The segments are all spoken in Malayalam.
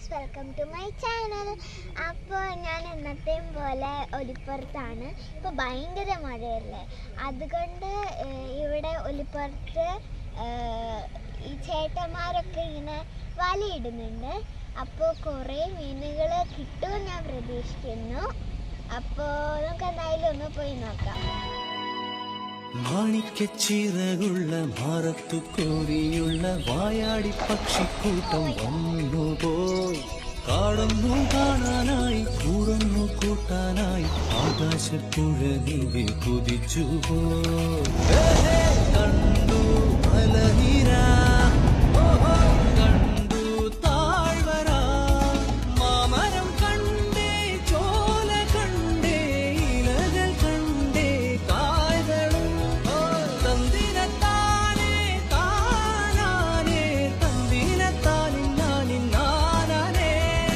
Guys welcome to my channel അപ്പോൾ ഞാൻ എന്നത്തെയും പോലെ ഒലിപ്പുറത്താണ് ഇപ്പോൾ ഭയങ്കര മഴയല്ലേ അതുകൊണ്ട് ഏഹ്, ഇവിടെ ഒലിപ്പുറത്ത് ഏഹ്, ഈ ചേട്ടന്മാരൊക്കെ ഇങ്ങനെ വലയിടുന്നുണ്ട് അപ്പോൾ കുറേ മീനുകൾ കിട്ടുമെന്ന് ഞാൻ പ്രതീക്ഷിക്കുന്നു അപ്പോൾ നമുക്ക് എന്തായാലും ഒന്ന് പോയി നോക്കാം മാണിക്കച്ചിറകുള്ള മാറത്തു കോരിയുള്ള വായാടി പക്ഷിക്കൂട്ടം വന്നുപോയി കാടുന്നു കാണാനായി കൂടുന്നു കൂട്ടാനായി ആകാശപ്പുഴ നീവി കുതിച്ചുപോയി കണ്ടു മലനിര ഓഹോ, കണ്ടു താഴ്വര മാമരം കണ്ടേ ചോല കണ്ടേ ഇലകൾ കണ്ടേ കായ്കളും ഓ, തന്തിനത്താനേ താനാനേ തന്തിനത്താനിന്നാനിൻ നാനാനേ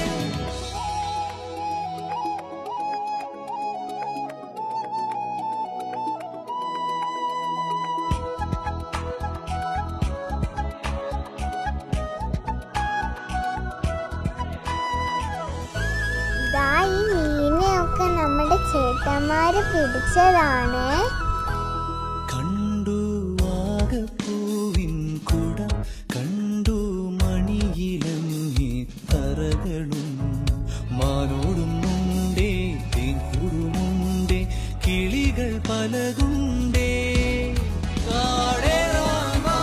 ഇതാ ഈ മീനെയൊക്കെ നമ്മുടെ ചേട്ടന്മാര് പിടിച്ചതാണ് കണ്ടു വാഗപ്പൂവിൻ കുടം കണ്ടു മണിയിലങ്ങി തറകളും മാനോടുമുണ്ടേ തേൻകുറുമുണ്ടേ കിളികൾ പലകുണ്ടേ കാടേറാൻ വാ,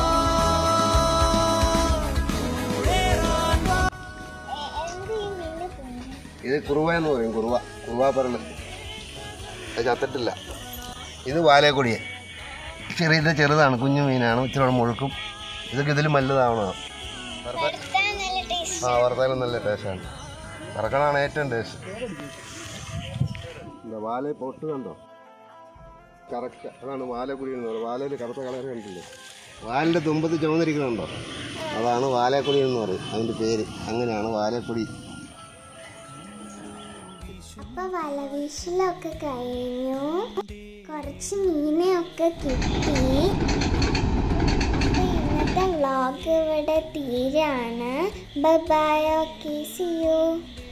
കൂടേറാൻ വാ. എന്ത് ഈ മീന് തിന്നു ഇത് കുറുവ എന്ന് പറയും കുറുവ കുറുവ പറല് അത് ചത്തിട്ടില്ല ഇത് വാലേക്കൊടിയൻ ചെറിയ ഇത് ചെറുതാണ് കുഞ്ഞു മീനാണ് ഇച്ചിരി മുഴുക്കും ഇതൊക്കെ ഇതിലും വലുതാവണം വറുത്താൽ നല്ല ടേസ്റ്റ് ആ വറുത്താലും നല്ല ടേസ്റ്റാണ് വറക്കണാണ് ഏറ്റവും ടേസ്റ്റ് എന്താ വാല പൊട്ട് കണ്ടോ കറക്റ്റ് അതാണ് വാലക്കുടി എന്ന് പറയുന്നത് വാലയിൽ കറുത്ത കളർ കണ്ടില്ലേ വാലിൻ്റെ തുമ്പത്ത് ചുമന്നിരിക്കുന്നുണ്ടോ അതാണ് വാലേക്കുടി എന്ന് പറയും അതിൻ്റെ പേര് അങ്ങനെയാണ് വാലേക്കുടി അപ്പൊ വലവീശലൊക്കെ കഴിഞ്ഞു കുറച്ച് മീനെയൊക്കെ കിട്ടി അപ്പൊ ഇന്നത്തെ വ്ളോഗ് ഇവിടെ തീരാണ് bye bye okay see U